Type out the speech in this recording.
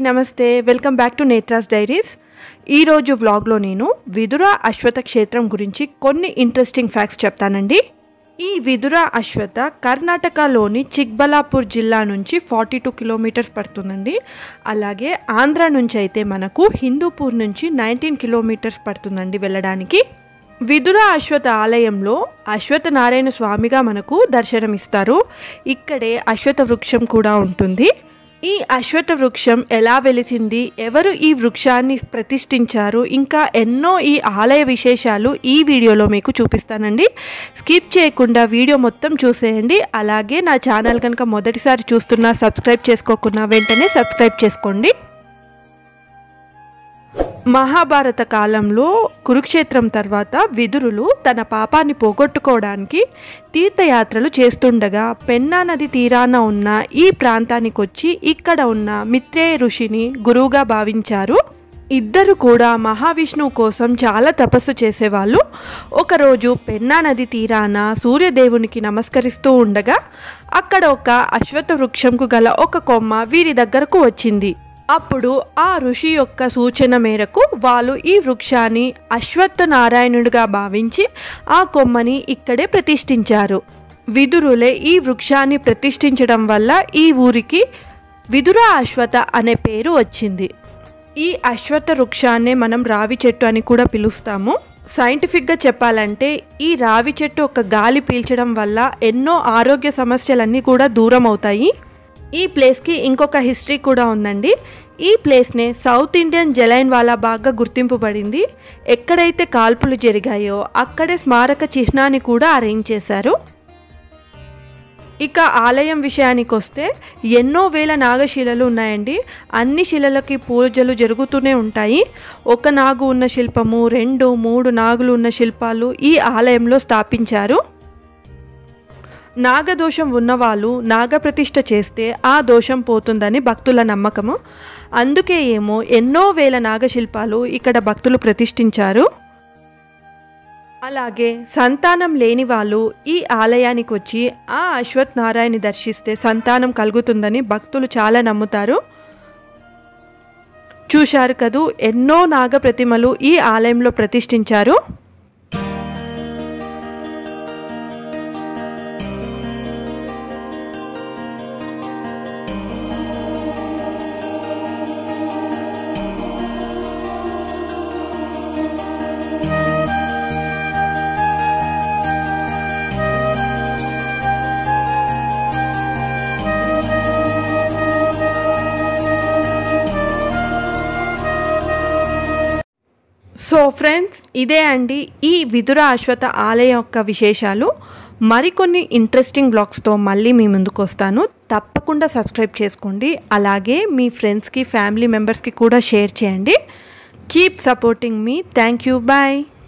నమస్తే welcome back to Netra's diaries ఈరోజు వ్లాగ్లో నేను విదుర అశ్వత క్షేత్రం గురించి కొన్ని ఇంట్రెస్టింగ్ ఫ్యాక్ట్స్ చెప్తానండి ఈ విదుర అశ్వత కర్ణాటకలోని చిక్బలాపూర్ జిల్లా నుంచి ఫార్టీ టూ కిలోమీటర్స్ పడుతుందండి అలాగే ఆంధ్ర నుంచి అయితే మనకు హిందూపూర్ నుంచి నైన్టీన్ కిలోమీటర్స్ పడుతుందండి వెళ్ళడానికి విదుర అశ్వత ఆలయంలో అశ్వత నారాయణ స్వామిగా మనకు దర్శనమిస్తారు ఇక్కడే అశ్వత వృక్షం కూడా ఉంటుంది ఈ అశ్వత వృక్షం ఎలా వెలిసింది ఎవరు ఈ వృక్షాన్ని ప్రతిష్ఠించారు ఇంకా ఎన్నో ఈ ఆలయ విశేషాలు ఈ వీడియోలో మీకు చూపిస్తానండి స్కిప్ చేయకుండా వీడియో మొత్తం చూసేయండి అలాగే నా ఛానల్ కనుక మొదటిసారి చూస్తున్నా సబ్స్క్రైబ్ చేసుకోకుండా వెంటనే సబ్స్క్రైబ్ చేసుకోండి మహాభారత కాలంలో కురుక్షేత్రం తర్వాత విదురులు తన పాపాన్ని పోగొట్టుకోవడానికి తీర్థయాత్రలు చేస్తుండగా పెన్నా నది తీరాన ఉన్న ఈ ప్రాంతానికి వచ్చి ఇక్కడ ఉన్న మిత్రేయ ఋషిని గురువుగా భావించారు ఇద్దరు కూడా మహావిష్ణువు కోసం చాలా తపస్సు చేసేవాళ్ళు ఒకరోజు పెన్నా నది తీరాన సూర్యదేవునికి నమస్కరిస్తూ ఉండగా అక్కడ ఒక అశ్వత్థ వృక్షంకు గల ఒక కొమ్మ వీరి దగ్గరకు వచ్చింది అప్పుడు ఆ ఋషి యొక్క సూచన మేరకు వాళ్ళు ఈ వృక్షాన్ని అశ్వత్థ నారాయణుడిగా భావించి ఆ కొమ్మని ఇక్కడే ప్రతిష్ఠించారు విదురులే ఈ వృక్షాన్ని ప్రతిష్ఠించడం వల్ల ఈ ఊరికి విదుర అశ్వత అనే పేరు వచ్చింది ఈ అశ్వత్థ వృక్షాన్నే మనం రావి చెట్టు అని కూడా పిలుస్తాము సైంటిఫిక్గా చెప్పాలంటే ఈ రావి చెట్టు ఒక గాలి పీల్చడం వల్ల ఎన్నో ఆరోగ్య సమస్యలన్నీ కూడా దూరం అవుతాయి ఈ ప్లేస్కి ఇంకొక హిస్టరీ కూడా ఉందండి ఈ ప్లేస్నే సౌత్ ఇండియన్ జలైన్ వాలా బాగా గుర్తింపబడింది ఎక్కడైతే కాల్పులు జరిగాయో అక్కడే స్మారక చిహ్నాన్ని కూడా అరేంజ్ చేశారు ఇక ఆలయం విషయానికి వస్తే ఎన్నో వేల నాగశిలలు ఉన్నాయండి అన్ని శిలలకి పూజలు జరుగుతూనే ఉంటాయి ఒక నాగు ఉన్న శిల్పము రెండు మూడు నాగులు ఉన్న శిల్పాలు ఈ ఆలయంలో స్థాపించారు నాగదోషం ఉన్నవాళ్ళు నాగప్రతిష్ఠ చేస్తే ఆ దోషం పోతుందని భక్తుల నమ్మకము అందుకే ఏమో ఎన్నో వేల నాగశిల్పాలు ఇక్కడ భక్తులు ప్రతిష్ఠించారు అలాగే సంతానం లేని వాళ్ళు ఈ ఆలయానికి వచ్చి ఆ అశ్వత్ నారాయణని దర్శిస్తే సంతానం కలుగుతుందని భక్తులు చాలా నమ్ముతారు చూశారు కదూ ఎన్నో నాగ ప్రతిమలు ఈ ఆలయంలో ప్రతిష్ఠించారు సో ఫ్రెండ్స్ ఇదే అండి ఈ విదుర అశ్వత ఆలయం యొక్క విశేషాలు మరికొన్ని ఇంట్రెస్టింగ్ బ్లాగ్స్తో మళ్ళీ మీ ముందుకు వస్తాను తప్పకుండా సబ్స్క్రైబ్ చేసుకోండి అలాగే మీ ఫ్రెండ్స్కి ఫ్యామిలీ మెంబర్స్కి కూడా షేర్ చేయండి కీప్ సపోర్టింగ్ మీ థ్యాంక్ యూ బాయ్